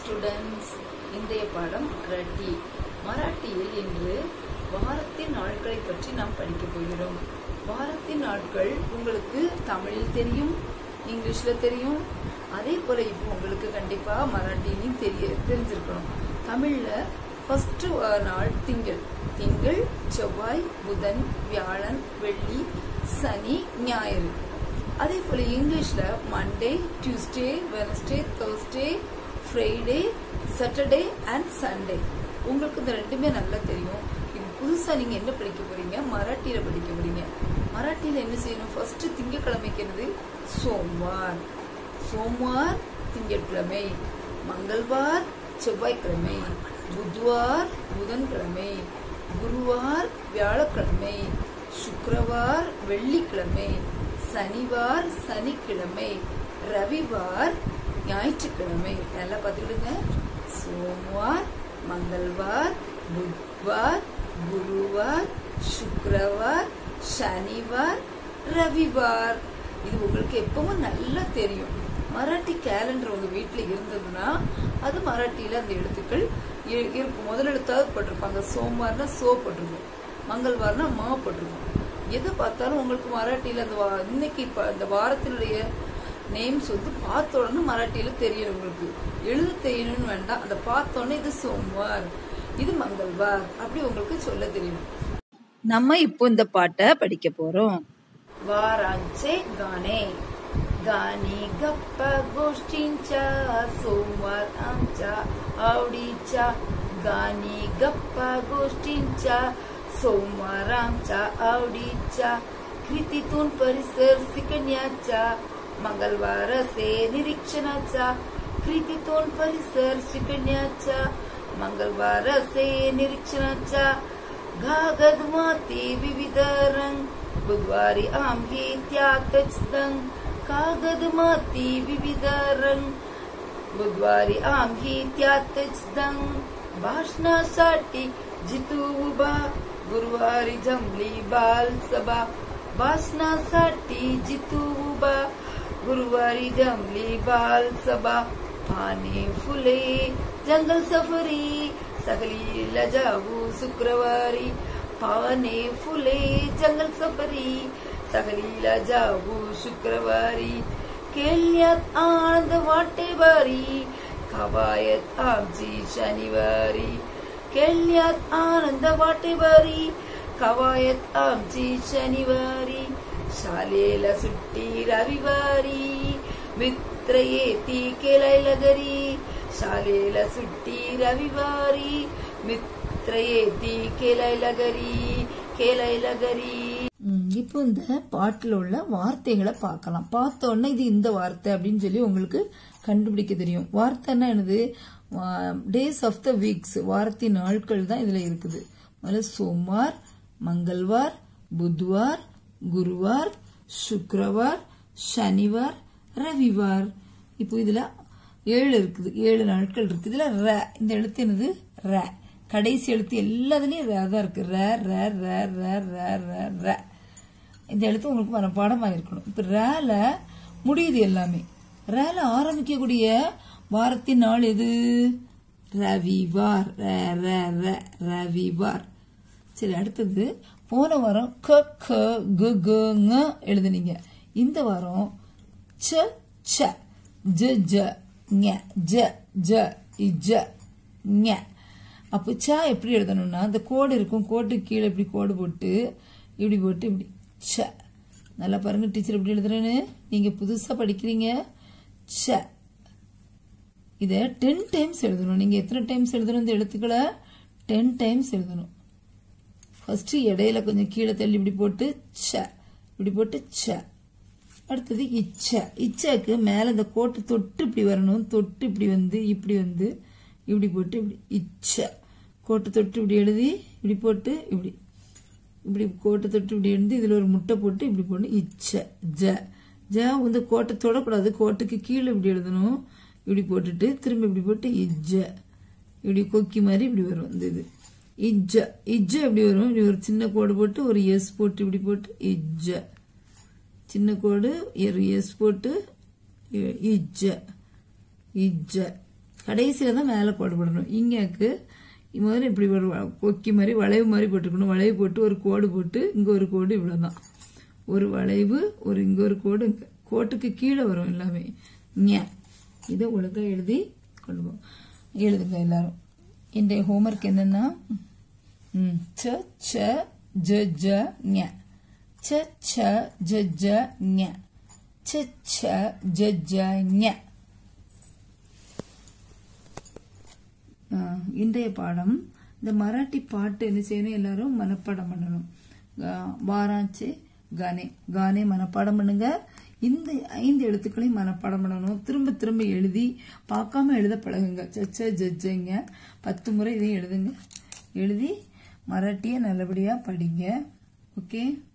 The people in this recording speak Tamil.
ஸ்டூடெண்ட்ஸ் இன்றைய பாடம் மராட்டி மராட்டியில் இன்று வாரத்தின் நாட்களை பற்றி நாம் படிக்கப் போகிறோம் வாரத்தின் நாட்கள் உங்களுக்கு தமிழில் தெரியும் இங்கிலீஷ்ல தெரியும் அதே போல இப்போ உங்களுக்கு கண்டிப்பா மராட்டிலையும் தெரிய தெரிஞ்சிருக்கணும் தமிழ்ல ஃபர்ஸ்ட் நாள் திங்கள் திங்கள் செவ்வாய் புதன் வியாழன் வெள்ளி சனி ஞாயிறு அதே போல இங்கிலீஷ்ல Monday Tuesday Wednesday Thursday Friday Saturday and Sunday உங்களுக்கு இந்த ரெண்டுமே நல்லா தெரியும் இது புதுசா நீங்க என்ன படிக்க போறீங்க மராட்டியில படிக்க போறீங்க மராட்டியில என்ன செய்யணும் ஃபர்ஸ்ட் திங்கக்கிழமைக்கிறது சோம்வார் சோம்வார் திங்கட்கிழமை மங்கள்வார் செவ்வாய்க்கிழமை புத்வார் புதன்கிழமை குருவார் வியாழக்கிழமை சுக்கிரவார் வெள்ளிக்கிழமை சனிவார் சனிக்கிழமை ரவிவார் ஞாயிற்றுக்கிழமை நல்லா பார்த்துக்கிடுங்க சோமவார் மங்கள்வார் புத்வார் குருவார் சுக்கிரவார் சனிவார் ரவிவார் இது உங்களுக்கு எப்பவும் நல்லா தெரியும் மராட்டி கேலண்டர் உங்க வீட்டுல இருந்ததுன்னா அது மராட்டியில அந்த எழுத்துக்கள் இ- இருக்கும் முதல் எழுத்தாவது போட்டிருப்பாங்க சோமவார்னா சோ போட்டிருக்கும் மங்கள்வார்னா மா போட்டிருக்கும் எதை பார்த்தாலும் உங்களுக்கு மராட்டியில அந்த வா- இன்னைக்கு இப்ப அந்த வாரத்தினுடைய நேம்ஸ் வந்து பார்த்த உடனே மராட்டியில தெரியும் உங்களுக்கு எழுத தெரியணும்னு வேண்டாம் அந்த பார்த்த உடனே இது சோமவார் இது மங்கள்வார் அப்படி உங்களுக்கு சொல்ல தெரியும் நம்ம இப்போ இந்த பாட்டை படிக்க போறோம் वारांचे गाणे गाणी गप्पा गोष्टींच्या सोमवार आमच्या आवडीच्या गाणी गप्पा गोष्टींच्या सोमवार आमच्या आवडीच्या कृतीतून परिसर शिकण्याच्या मंगळवार असे निरीक्षणाचा कृतीतून परिसर शिकण्याच्या मंगळवार असे निरीक्षणाच्या घागद माती विविध रंग बुधवारी आम्ही त्यातच दंग कागद माती विविध रंग बुधवारी आम्ही त्यातच दंग भाषणासाठी जितू उभा गुरुवारी जमली बाल सभा भाषणासाठी जितू उभा गुरुवारी जमली बाल सभा पाने फुले जंगल सफरी सगलीला जाऊ शुक्रवारी पाने फुले जंगल सफरी सगलीला जाऊ शुक्रवारी केल्यात आनंद वाटे बारी खवायत आमची शनिवारी केल्यात आनंद वाटे बारी कवायत आमची शनिवारी शालेला सुट्टी रविवारी मित्र येती केलायला घरी शालेला सुट्टी रविवारी मित्र येती केलायला घरी केलायला घरी இப்போ இந்த பாட்டுல உள்ள வார்த்தைகளை பார்க்கலாம் பார்த்த உடனே இது இந்த வார்த்தை அப்படின்னு சொல்லி உங்களுக்கு கண்டுபிடிக்க தெரியும் வார்த்தைன்னா என்னது டேஸ் ஆஃப் த வீக்ஸ் வாரத்தின் நாட்கள் தான் இதுல இருக்குது முதல்ல சோமவார் மங்கள்வார் புத்வார் குருவார் சுக்ரவார் சனிவார் ரவிவார் இப்போ இதுல ஏழு இருக்குது ஏழு நாட்கள் இருக்கு இதுல ர இந்த எழுத்து என்னது ர கடைசி எழுத்து எல்லாத்துலயும் ர தான் இருக்கு ர ர ர ர ர ர ர இந்த எழுத்து உங்களுக்கு மனப்பாடமாக இருக்கணும் இப்ப ரேல முடியுது எல்லாமே ரேல ஆரம்பிக்கக்கூடிய வாரத்தின் நாள் எது ரவிவார் ர ர ர ரவிவார் சரி அடுத்தது போன வாரம் க க க க ங எழுதுனீங்க இந்த வாரம் ச ச ஜ ஜ ஞ ஜ ஜ இஜ ஞ அப்போ ச எப்படி எழுதணும்னா அந்த கோடு இருக்கும் கோட்டுக்கு கீழே இப்படி கோடு போட்டு இப்படி போட்டு இப்படி ச நல்லா பாருங்க டீச்சர் எப்படி எழுதுறேன்னு நீங்க புதுசா படிக்கிறீங்க ச இதை டென் டைம்ஸ் எழுதணும் நீங்க எத்தனை டைம்ஸ் எழுதணும் இந்த எழுத்துக்களை டென் டைம்ஸ் எழுதணும் ஃபர்ஸ்ட் இடையில கொஞ்சம் கீழே தள்ளி இப்படி போட்டு ச இப்படி போட்டு ச அடுத்தது இச்ச இச்சக்கு மேல இந்த கோட்டு தொட்டு இப்படி வரணும் தொட்டு இப்படி வந்து இப்படி வந்து இப்படி போட்டு இப்படி இச்ச கோட்டு தொட்டு இப்படி எழுதி இப்படி போட்டு இப்படி இப்படி கோட்டை தொட்டு இப்படி எழுதி இதுல ஒரு முட்டை போட்டு இப்படி போட்டு இச்ச ஜ ஜ வந்து கோட்டை தொடக்கூடாது கோட்டுக்கு கீழே இப்படி எழுதணும் இப்படி போட்டுட்டு திரும்ப இப்படி போட்டு இஜ்ஜ இப்படி கொக்கி மாதிரி இப்படி வரும் இந்த இது இஜ்ஜ இஜ்ஜ எப்படி வரும் இப்படி ஒரு சின்ன கோடு போட்டு ஒரு எஸ் போட்டு இப்படி போட்டு இஜ்ஜ சின்ன கோடு ஒரு எஸ் போட்டு இ- இஜ்ஜ இஜ்ஜ கடைசியில் தான் மேலே கோடு போடணும் இங்கேக்கு முதல்ல இப்படி ஒரு வ- கொக்கி மாதிரி வளைவு மாதிரி போட்டுக்கணும் வளைவு போட்டு ஒரு கோடு போட்டு இங்கே ஒரு கோடு இவ்வளோதான் ஒரு வளைவு ஒரு இங்கே ஒரு கோடு இங்க. கோட்டுக்கு கீழே வரும் எல்லாமே ஞ இதை ஒழுங்கா எழுதி கொண்டு போ எழுதுங்க எல்லாரும் இன்றைய ஹோம்ஒர்க் என்னன்னா ம், ச ச ஜ ஜ ஞ ச ச ஜ ஜ ஞ ச ச ஜ ஜ ஞ ஆஹ், இன்றைய பாடம் இந்த மராட்டி பாட்டு என்ன செய்யணும் எல்லாரும் மனப்பாடம் பண்ணணும் ஆஹ், வாராச்சு கானே கானே மனப்பாடம் பண்ணுங்க இந்த ஐந்து எழுத்துக்களையும் மனப்பாடம் பண்ணணும் திரும்ப திரும்ப எழுதி பார்க்காம எழுத பழகுங்க சச்ச ஜஜ்ஜங்க பத்து முறை இதையும் எழுதுங்க எழுதி மராட்டியை நல்லபடியாக படிங்க ஓகே